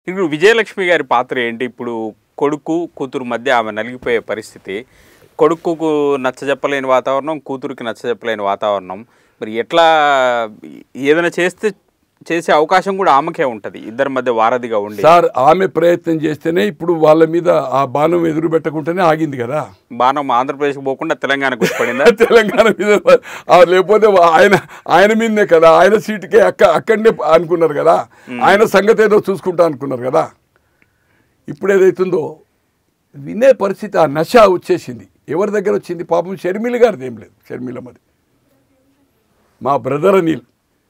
ఇప్పుడు విజయలక్ష్మి గారి పాత్ర ఏంటి ఇప్పుడు కొడుకు కూతురు మధ్య ఆమె నలిగిపోయే పరిస్థితి కొడుకుకు నచ్చజెప్పలేని వాతావరణం కూతురుకి నచ్చజెప్పలేని వాతావరణం మరి ఎట్లా ఏదైనా చేస్తే చేసే అవకాశం కూడా ఆమెకే ఉంటుంది ఇద్దరి మధ్య వారధిగా ఉండి సార్ ఆమె ప్రయత్నం చేస్తేనే ఇప్పుడు వాళ్ళ మీద ఆ బాణం ఎదురు పెట్టకుండానే ఆగింది కదా బాణం ఆంధ్రప్రదేశ్కి పోకుండా తెలంగాణకు వచ్చి పడిందా తెలంగాణ మీద ఆ లేకపోతే ఆయన ఆయన మీదనే కదా ఆయన సీటుకే అక్క అక్కడనే అనుకున్నారు కదా ఆయన సంగతి ఏదో చూసుకుంటా అనుకున్నారు కదా ఇప్పుడు ఏదైతుందో వినే పరిస్థితి ఆ నశ వచ్చేసింది ఎవరి దగ్గర వచ్చింది పాపం షర్మిల గారిది ఏం లేదు షర్మిల మరి మా బ్రదర్ అనిల్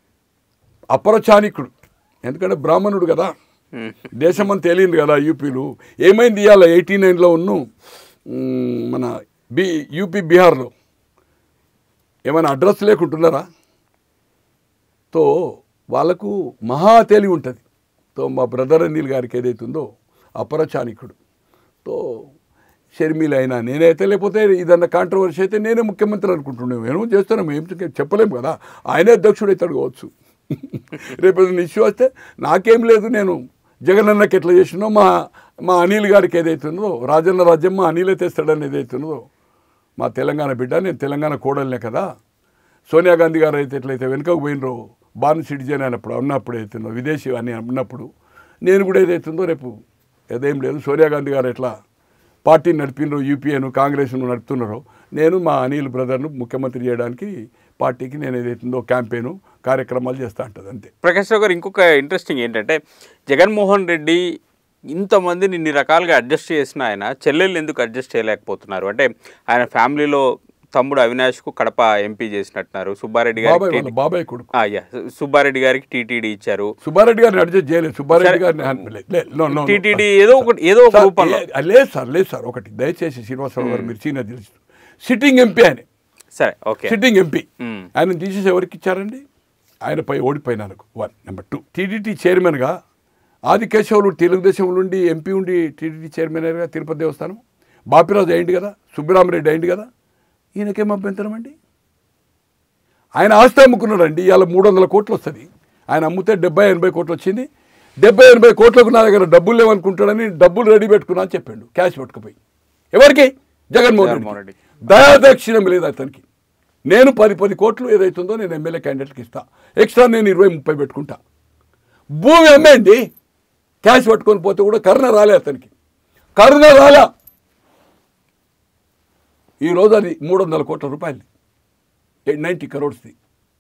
అపరచానికుడు ఎందుకంటే బ్రాహ్మణుడు కదా ఉమ్. దేశమంతా తేలింది కదా యూపీలు ఏమైంది ఇవాళ ఎయిటీ నైన్లో ఉన్ను మ్, మన బి యూపీ బీహార్లో ఏమైనా అడ్రస్ లేకుంటున్నారా తో వాళ్ళకు మహా తెలివి ఉంటుంది తో మా బ్రదర్ అనిల్ గారికి ఏదైతుందో అపరచానికుడు తో షర్మిల అయినా నేనైతే లేకపోతే ఇదన్న కాంట్రవర్సీ అయితే నేనే ముఖ్యమంత్రి అనుకుంటున్నాను ఏమో చేస్తున్నాం ఏం చె- చెప్పలేము కదా ఆయనే అధ్యక్షుడు అవుతాడు కావచ్చు రేపు ఏదైనా ఇష్యూ వస్తే నాకేం లేదు నేను జగనన్నకి ఎట్లా చేసినో మా మా అనిల్ గారికి ఏదైతుందో రాజన్న రాజ్యం మా అనిలే తెస్తాడని ఏదైతున్నదో మా తెలంగాణ బిడ్డ నేను తెలంగాణ కోడలనే కదా సోనియా గాంధీ గారు అయితే ఎట్లయితే వెనుకకు పోయినరో బాన్ సిటిజన్ అయినప్పుడు ఉన్నప్పుడు అవుతుందో విదేశీ అని అన్నప్పుడు నేను కూడా ఏదైతుందో రేపు ఏదేం లేదు సోనియా గాంధీ గారు ఎట్లా పార్టీని నడిపినరో యూపీఏను కాంగ్రెస్ను నడుపుతున్నారో నేను మా అనిల్ బ్రదర్ను ముఖ్యమంత్రి చేయడానికి పార్టీకి నేను ఏదైతుందో క్యాంపెయిన్ కార్యక్రమాలు చేస్తూ ఉంటుంది అంతే ప్రకాష్ రావు గారు ఇంకొక ఇంట్రెస్టింగ్ ఏంటంటే జగన్మోహన్ రెడ్డి ఇంతమందిని ఇన్ని రకాలుగా అడ్జస్ట్ చేసిన ఆయన చెల్లెళ్ళు ఎందుకు అడ్జస్ట్ చేయలేకపోతున్నారు అంటే ఆయన ఫ్యామిలీలో తమ్ముడు అవినాష్కు కడప ఎంపీ చేసినట్టున్నారు సుబ్బారెడ్డి బాబాయ్ గారికి వాళ్ళ బాబాయ్ కొడుకు ఆ, యా. సుబ్బారెడ్డి గారికి టీటీడీ ఇచ్చారు సుబ్బారెడ్డి గారిని అడ్జస్ట్ చేయలేదు సుబ్బారెడ్డి గారిని లే- లే- no, no, no. టీటీడీ ఏదో ఒకటి ఏదో ఒక సార్, రూపంలో ఏ- లేదు సార్ లేదు సార్ ఒకటి దయచేసి శ్రీనివాసరావు గారు మీరు చీన తెలుసు సిట్టింగ్ ఎంపీ ఆయన సరే ఓకే సిట్టింగ్ ఎంపీ మ్మ్. ఆయన తీసేసి ఎవరికి ఇచ్చారండి ఆయనపై ఓడిపోయినారు వన్ నెంబర్ టూ టీడీటీ చైర్మన్గా ఆది కేశవులు తెలుగుదేశం నుండి ఎంపీ ఉండి టీడీటీ చైర్మన్ అయ్యారుగా తిరుపతి దేవస్థానం బాపిరాజు అయింది కదా సుబ్బరామరెడ్డి అయింది కదా ఈయనకేం అభ్యంతరం అండి ఆయన ఆస్తి అమ్ముకున్నాడండి ఇవాళ మూడు వందల కోట్లు వస్తుంది ఆయన అమ్మితే డెబ్బై ఎనభై కోట్లు వచ్చింది డెబ్బై ఎనభై కోట్లకు నా దగ్గర డబ్బులు లేవనుకుంటాడని డబ్బులు రెడీ పెట్టుకున్నా అని చెప్పాడు క్యాష్ పట్టుకుపోయి ఎవరికి జగన్మోహన్ జగన్మోహన్ రెడ్డి రెడ్డి. దయాదక్షిణం లేదు అతనికి నేను పది పది కోట్లు ఏదైతుందో నేను ఎమ్మెల్యే క్యాండిడేట్కి ఇస్తా ఎక్స్ట్రా నేను ఇరవై ముప్పై పెట్టుకుంటా భూమి అమ్మేయండి క్యాష్ పట్టుకొని పోతే కూడా కరుణ రాలే అతనికి కరుణ రాలా ఈరోజు అది మూడు వందల కోట్ల రూపాయలు నైంటీ కరోడ్స్ది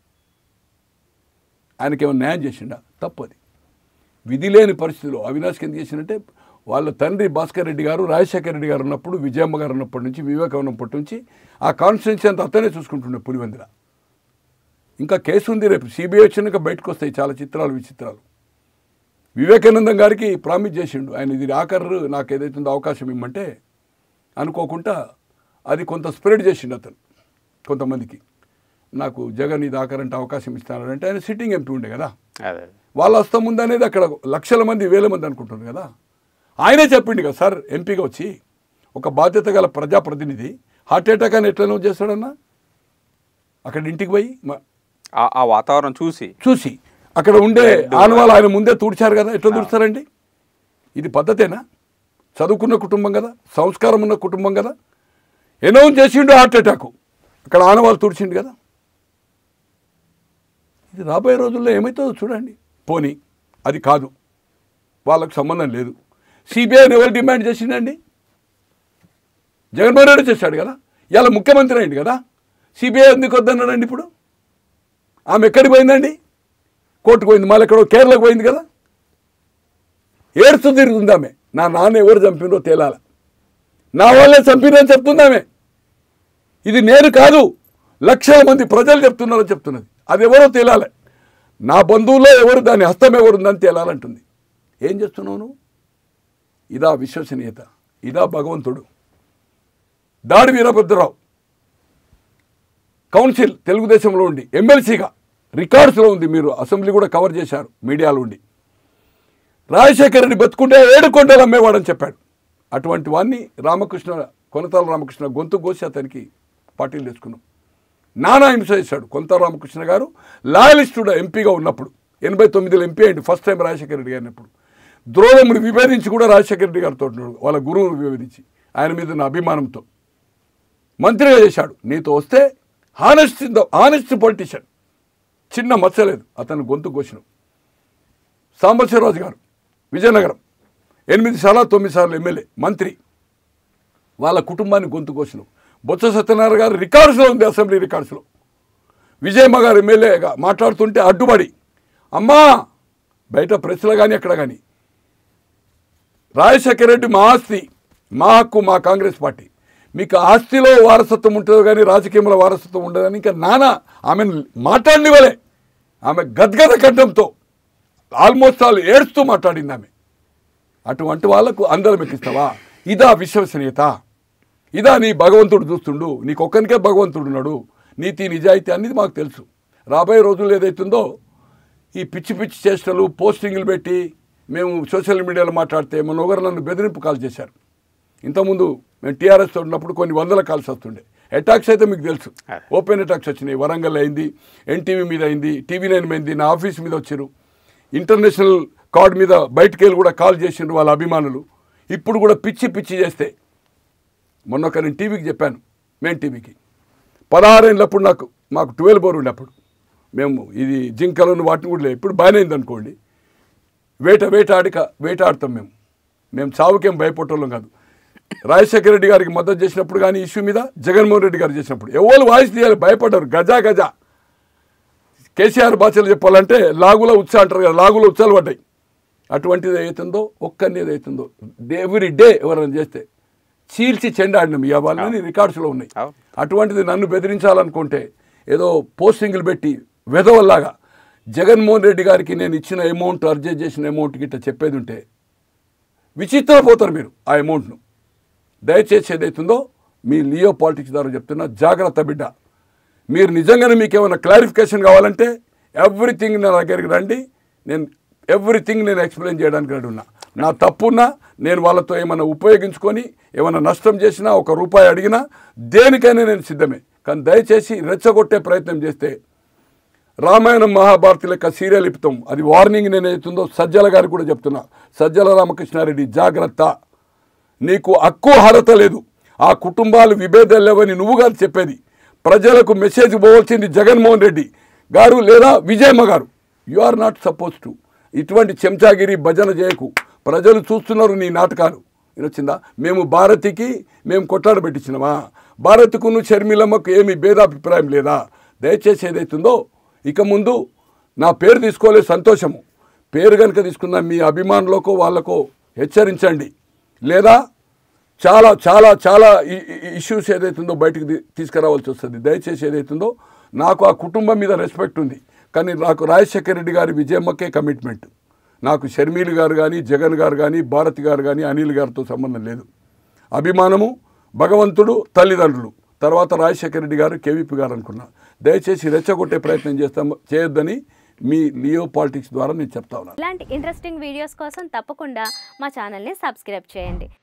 ఆయనకి ఏమైనా న్యాయం చేసిండా తప్పు అది విధి లేని పరిస్థితిలో అవినాష్కి ఎందుకు చేసిందంటే వాళ్ళ తండ్రి భాస్కర్ రెడ్డి గారు రాజశేఖర రెడ్డి గారు ఉన్నప్పుడు విజయమ్మ గారు ఉన్నప్పటి నుంచి వివేక ఉన్నప్పటి నుంచి ఆ కాన్స్టిట్యున్సీ అంతా అతనే చూసుకుంటుండే పులివెందుల ఇంకా కేసు ఉంది రేపు సిబిఐ వచ్చినాక బయటకు వస్తాయి చాలా చిత్రాలు విచిత్రాలు వివేకానందం గారికి ప్రామిస్ చేసిండు ఆయన ఇది ఆఖరు నాకు ఏదైతుందో అవకాశం ఇమ్మంటే అనుకోకుండా అది కొంత స్ప్రెడ్ చేసిండు అతను కొంతమందికి నాకు జగన్ ఇది ఆఖరంటే అవకాశం ఇస్తానంటే ఆయన సిట్టింగ్ ఎంపీ ఉండే కదా అదే వాళ్ళ హస్తం ఉందనేది అక్కడ లక్షల మంది వేల మంది అనుకుంటున్నారు కదా ఆయనే చెప్పిండు కదా సార్ ఎంపీగా వచ్చి ఒక బాధ్యత గల ప్రజాప్రతినిధి హార్ట్ అటాక్ అని ఎట్లనో చేస్తాడన్నా అక్కడ ఇంటికి పోయి మ- ఆ- ఆ వాతావరణం చూసి చూసి అక్కడ ఉండే ఆనవాళ్ళు ఆయన ముందే తుడిచారు కదా ఎట్లా తుడుస్తారండి ఇది పద్ధతేనా చదువుకున్న కుటుంబం కదా సంస్కారం ఉన్న కుటుంబం కదా అనౌన్స్ చేసిండు హార్ట్ అటాక్ అక్కడ ఆనవాళ్ళు తుడిచిండు కదా ఇది రాబోయే రోజుల్లో ఏమవుతుందో చూడండి పోనీ అది కాదు వాళ్ళకు సంబంధం లేదు సిబిఐని ఎవరు డిమాండ్ చేసిండండి జగన్మోహన్ రెడ్డి చేశాడు కదా ఇలా ముఖ్యమంత్రి అయింది కదా సిబిఐ ఎందుకు వద్దన్నాడండి ఇప్పుడు ఆమె ఎక్కడికి పోయిందండి కోర్టుకు పోయింది మళ్ళీ ఎక్కడో కేరళకు పోయింది కదా ఏడుస్తూ తిరుగుతుంది ఆమె నా నాన్న ఎవరు చంపినో తేలాల నా వాళ్ళే చంపినని చెప్తుందామె ఇది నేను కాదు లక్షల మంది ప్రజలు చెప్తున్నారని చెప్తున్నది అది ఎవరో తేలాలి నా బంధువుల్లో ఎవరు దాని హస్తం ఎవరుందని తేలాలంటుంది ఏం చేస్తున్నావు నువ్వు ఇదా విశ్వసనీయత ఇదా భగవంతుడు దాడి వీరభద్రరావు కౌన్సిల్ తెలుగుదేశంలో ఉండి ఎమ్మెల్సీగా రికార్డ్స్లో ఉంది మీరు అసెంబ్లీ కూడా కవర్ చేశారు మీడియాలో ఉండి రాజశేఖర రెడ్డి బతుకుంటే ఏడు కొండలు అమ్మేవాడని చెప్పాడు అటువంటి వాడిని రామకృష్ణ కొనతాల రామకృష్ణ గొంతు కోసి అతనికి పార్టీలు తెచ్చుకున్నాం నానా హింస చేశాడు కొంత రామకృష్ణ గారు లాయలిస్టుడు ఎంపీగా ఉన్నప్పుడు ఎనభై తొమ్మిదిలో ఎంపీ అయింది ఫస్ట్ టైం రాజశేఖర రెడ్డి గారినప్పుడు ద్రోణముని విభేదించి కూడా రాజశేఖర రెడ్డి గారితో ఉన్నాడు వాళ్ళ గురువును విభేదించి ఆయన మీద ఉన్న అభిమానంతో మంత్రిగా చేశాడు నీతో వస్తే హానెస్ట్ హానెస్ట్ పొలిటీషియన్ చిన్న మచ్చలేదు అతను గొంతు కోసిన సాంబశివరాజు గారు విజయనగరం ఎనిమిది సార్లు తొమ్మిది సార్లు ఎమ్మెల్యే మంత్రి వాళ్ళ కుటుంబాన్ని గొంతు కోసిన బొత్స సత్యనారాయణ గారు రికార్డ్స్లో ఉంది అసెంబ్లీ రికార్డ్స్లో విజయమ్మ గారు ఎమ్మెల్యేగా మాట్లాడుతుంటే అడ్డుపడి అమ్మా బయట ప్రెస్లో కానీ ఎక్కడ కానీ రాజశేఖర రెడ్డి మా ఆస్తి మా హక్కు మా కాంగ్రెస్ పార్టీ మీకు ఆస్తిలో వారసత్వం ఉంటుందో కానీ రాజకీయంలో వారసత్వం ఉండదని ఇంకా నానా ఆమెను మాట్లాడనివ్వలే ఆమె గద్గద కంఠంతో ఆల్మోస్ట్ ఆల్ ఏడుస్తూ మాట్లాడింది ఆమె అటువంటి వాళ్ళకు అందరం ఎక్కిస్తావా ఇదా విశ్వసనీయత ఇదా నీ భగవంతుడు చూస్తుండు నీకొక్కనికే భగవంతుడు ఉన్నాడు నీతి నిజాయితీ అనేది మాకు తెలుసు రాబోయే రోజుల్లో ఏదైతుందో ఈ పిచ్చి పిచ్చి చేష్టలు పోస్టింగ్లు పెట్టి మేము సోషల్ మీడియాలో మాట్లాడితే మన ఒకరు నన్ను బెదిరింపు కాల్ చేశారు ఇంతకుముందు మేము టీఆర్ఎస్ ఉన్నప్పుడు కొన్ని వందల కాల్స్ వస్తుండే అటాక్స్ అయితే మీకు తెలుసు ఓపెన్ అటాక్స్ వచ్చినాయి వరంగల్ అయింది ఎన్టీవీ మీద అయింది టీవీ నైన్ మీద నా ఆఫీస్ మీద వచ్చారు ఇంటర్నేషనల్ కార్డ్ మీద బయటికి వెళ్ళి కూడా కాల్ చేసిండ్రు వాళ్ళ అభిమానులు ఇప్పుడు కూడా పిచ్చి పిచ్చి చేస్తే మొన్న ఒక నేను టీవీకి చెప్పాను మెయిన్ టీవీకి పదహారేళ్ళప్పుడు నాకు మాకు ట్వెల్వ్ బోర్ ఉండేప్పుడు మేము ఇది జింకలను వాటిని కూడా లేవు ఇప్పుడు బాగానే అయింది అనుకోండి వేట వేటాడిక వేటాడతాం మేము మేము చావుకేం భయపడటం కాదు రాజశేఖర రెడ్డి గారికి మద్దతు చేసినప్పుడు కానీ ఇష్యూ మీద జగన్మోహన్ రెడ్డి గారు చేసినప్పుడు ఎవరు వాయిస్ తీయాలి భయపడ్డారు గజా గజా కేసీఆర్ భాషలు చెప్పాలంటే లాగుల ఉత్సాహ అంటారు కదా లాగుల ఉత్సాహాలు పడ్డాయి అటువంటిది ఏదైతుందో ఒక్కరిని ఏదైతుందో ఎవ్రీ డే ఎవరైనా చేస్తే చీల్చి చెండాడినాం ఇక వాళ్ళని రికార్డ్స్లో ఉన్నాయి అవును. అటువంటిది నన్ను బెదిరించాలనుకుంటే ఏదో పోస్టింగ్లు పెట్టి వెధవల్లాగా జగన్మోహన్ రెడ్డి గారికి నేను ఇచ్చిన అమౌంట్ అర్జెంట్ చేసిన అమౌంట్ గిట్ట చెప్పేది ఉంటే విచిత్రపోతారు మీరు ఆ అమౌంట్ను దయచేసి ఏదైతుందో మీ లియో పాలిటిక్స్ ద్వారా చెప్తున్నా జాగ్రత్త బిడ్డ మీరు నిజంగానే మీకు ఏమైనా క్లారిఫికేషన్ కావాలంటే ఎవ్రీథింగ్ నా దగ్గరికి రండి నేను ఎవ్రీథింగ్ నేను ఎక్స్ప్లెయిన్ చేయడానికి రెడీ ఉన్నా నా తప్పున్నా నేను వాళ్ళతో ఏమైనా ఉపయోగించుకొని ఏమైనా నష్టం చేసినా ఒక రూపాయి అడిగినా దేనికైనా నేను సిద్ధమే కానీ దయచేసి రెచ్చగొట్టే ప్రయత్నం చేస్తే రామాయణం మహాభారతి లెక్క సీరియల్ ఇపుతాం అది వార్నింగ్ నేను అవుతుందో సజ్జల గారికి కూడా చెప్తున్నా సజ్జల రామకృష్ణారెడ్డి జాగ్రత్త నీకు హక్కు అర్హత లేదు ఆ కుటుంబాలు విభేదాలు లేవని నువ్వు కాదు చెప్పేది ప్రజలకు మెసేజ్ పోవాల్సింది జగన్మోహన్ రెడ్డి గారు లేదా విజయమ్మ గారు you are not suppose to ఇటువంటి చెంచాగిరి భజన చేయకు ప్రజలు చూస్తున్నారు నీ నాటకాలు వినొచ్చిందా మేము భారతికి మేము కొట్లాడ పెట్టించినామా భారత్కును షర్మిలమ్మకు ఏమి భేదాభిప్రాయం లేదా దయచేసి ఏదైతుందో ఇక ముందు నా పేరు తీసుకోలే సంతోషము పేరు కనుక తీసుకున్న మీ అభిమానులకో వాళ్ళకో హెచ్చరించండి లేదా చాలా చాలా చాలా ఇష్యూస్ ఏదైతుందో బయటకు తీ- తీసుకురావాల్సి వస్తుంది దయచేసి ఏదైతుందో నాకు ఆ కుటుంబం మీద రెస్పెక్ట్ ఉంది కానీ నాకు రాజశేఖర రెడ్డి గారి విజయమ్మకే కమిట్మెంట్ నాకు షర్మిలి గారు కానీ జగన్ గారు కానీ భారతి గారు కానీ అనిల్ గారితో సంబంధం లేదు అభిమానము భగవంతుడు తల్లిదండ్రులు తర్వాత రాజశేఖర రెడ్డి గారు కేవీపీ గారు అనుకున్నా దయచేసి రెచ్చగొట్టే ప్రయత్నం చేస్తాం చేయొద్దని మీ లియో పాలిటిక్స్ ద్వారా నేను చెప్తా ఉన్నాను ఇలాంటి ఇంట్రెస్టింగ్ వీడియోస్ కోసం తప్పకుండా మా ఛానల్ని సబ్స్క్రైబ్ చేయండి